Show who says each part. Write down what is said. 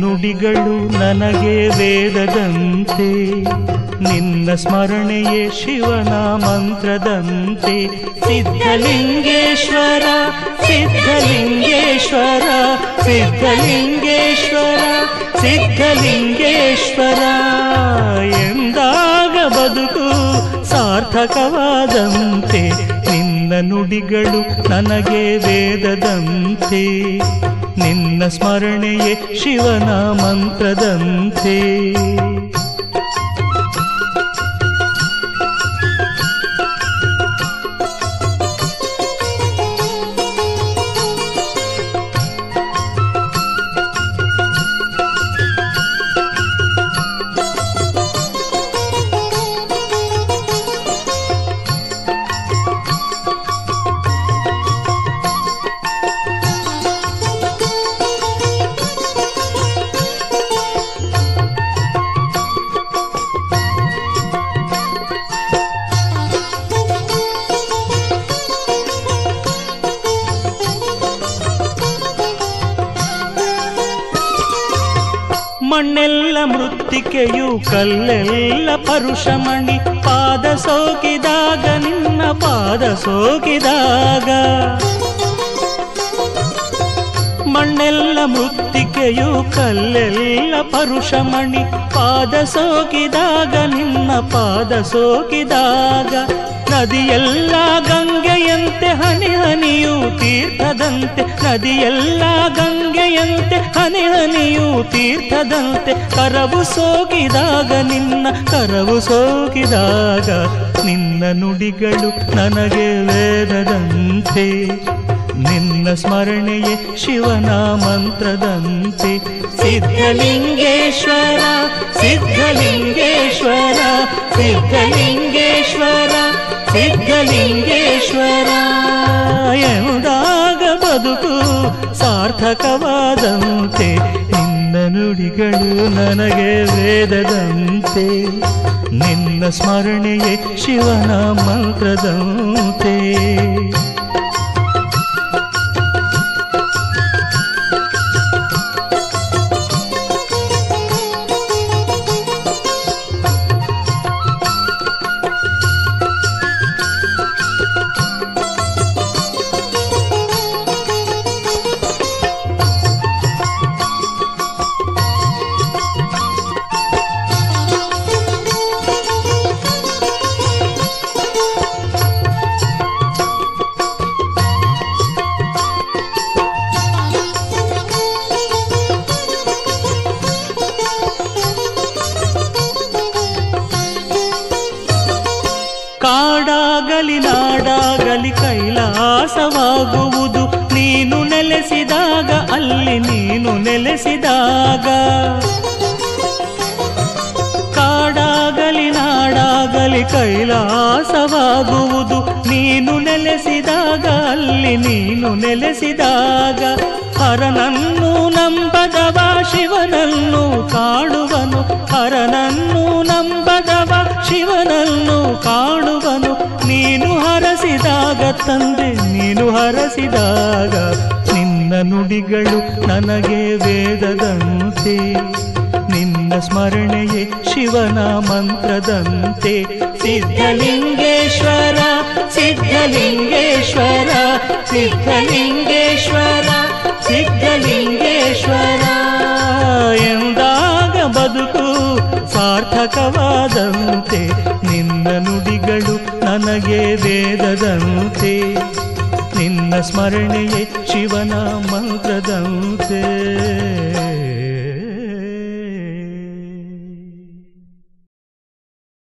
Speaker 1: ನುಡಿಗಳು ನನಗೆ ವೇದದಂತೆ ನಿನ್ನ ಸ್ಮರಣೆಯೇ ಶಿವನ ಮಂತ್ರದಂತೆ ಸಿದ್ಧಲಿಂಗೇಶ್ವರ ಸಿದ್ಧಲಿಂಗೇಶ್ವರ ಸಿದ್ಧಲಿಂಗೇಶ್ವರ ಸಿದ್ಧಲಿಂಗೇಶ್ವರ ಎಂದಾಗ ಬದುಕು ಸಾರ್ಥಕವಾದಂತೆ ನಿನ್ನ ನುಡಿಗಳು ನನಗೆ ವೇದದಂತೆ ನಿನ್ನ ಸ್ಮರಣೆಯೇ ಶಿವನ ಮಂತ್ರದಂತೆ ಮಣ್ಣೆಲ್ಲ ಮೃತ್ತಿಕೆಯು ಕಲ್ಲೆಲ್ಲ ಪರುಷಮಣಿ ಪಾದ ಸೋಕಿದಾಗ ನಿನ್ನ ಪಾದ ಸೋಕಿದಾಗ ಮಣ್ಣೆಲ್ಲ ಮೃತ್ತಿಕೆಯು ಕಲ್ಲೆಲ್ಲ ಪರುಷಮಣಿ ಪಾದ ಸೋಕಿದಾಗ ನಿನ್ನ ಪಾದ ಸೋಕಿದಾಗ ನದಿಯೆಲ್ಲ ಗಂಗೆಯಂತೆ ಹನಿ ಹನಿಯು ತೀರ್ಥದಂತೆ ನದಿಯೆಲ್ಲ ಗಂಗೆಯಂತೆ ಹನಿ ಹನಿಯು ತೀರ್ಥದಂತೆ ಕರವು ಸೋಕಿದಾಗ ನಿನ್ನ ಕರವು ಸೋಕಿದಾಗ ನಿನ್ನ ನುಡಿಗಳು ನನಗೆ ವೇದದಂತೆ ನಿನ್ನ ಸ್ಮರಣೆಯೇ ಶಿವನ ಮಂತ್ರದಂತೆ ಸಿದ್ಧಲಿಂಗೇಶ್ವರ ಸಿದ್ಧಲಿಂಗೇಶ್ವರ ಸಿದ್ಧಲಿಂಗೇಶ್ವರ ಸಿದ್ಧಲಿಂಗೇಶ್ವರ ಎಂದಾಗ ಬದುಕು ಸಾರ್ಥಕವಾದಂತೆ ನಿನ್ನ ನುಡಿಗಳು ನನಗೆ ವೇದದಂತೆ ನಿನ್ನ ಸ್ಮರಣೆಯೇ ಶಿವನ ಮಂತ್ರದಂತೆ ಕಾಡಾಗಲಿ ನಾಡಾಗಲಿ ಕೈಲಾಸವಾಗುವುದು ನೀನು ನೆಲೆಸಿದಾಗ ಅಲ್ಲಿ ನೀನು ನೆಲೆಸಿದಾಗ ಕಾಡಾಗಲಿ ನಾಡಾಗಲಿ ಕೈಲಾಸವಾಗುವುದು ನೀನು ನೆಲೆಸಿದಾಗ ಅಲ್ಲಿ ನೀನು ನೆಲೆಸಿದಾಗ ಹರನನ್ನು ನಂಬದವ ಶಿವನನ್ನು ಕಾಡುವನು ಹರನನ್ನು ನಂಬದವ ಶಿವನನ್ನು ಕಾಡುವನು ನೀನು ಹರಸಿದಾಗ ತಂದೆ ನೀನು ಹರಸಿದಾಗ ನಿನ್ನ ನುಡಿಗಳು ನನಗೆ ವೇದದಂತೆ ನಿನ್ನ ಸ್ಮರಣೆಯೇ ಶಿವನ ಮಂತ್ರದಂತೆ ಸಿದ್ಧಲಿಂಗೇಶ್ವರ ಸಿದ್ಧಲಿಂಗೇಶ್ವರ ಸಿದ್ಧಲಿಂಗೇಶ್ವರ ಸಿದ್ಧಲಿಂಗೇಶ್ವರ ಎಂದಾಗ ಬದುಕು ಸಾರ್ಥಕವಾದಂತೆ ನಿನ್ನ ನುಡಿಗಳು ನನಗೆ ವೇದದಂತೆ ನಿನ್ನ ಸ್ಮರಣೆಯೇ ಶಿವನ ಮಂತ್ರದಂತೆ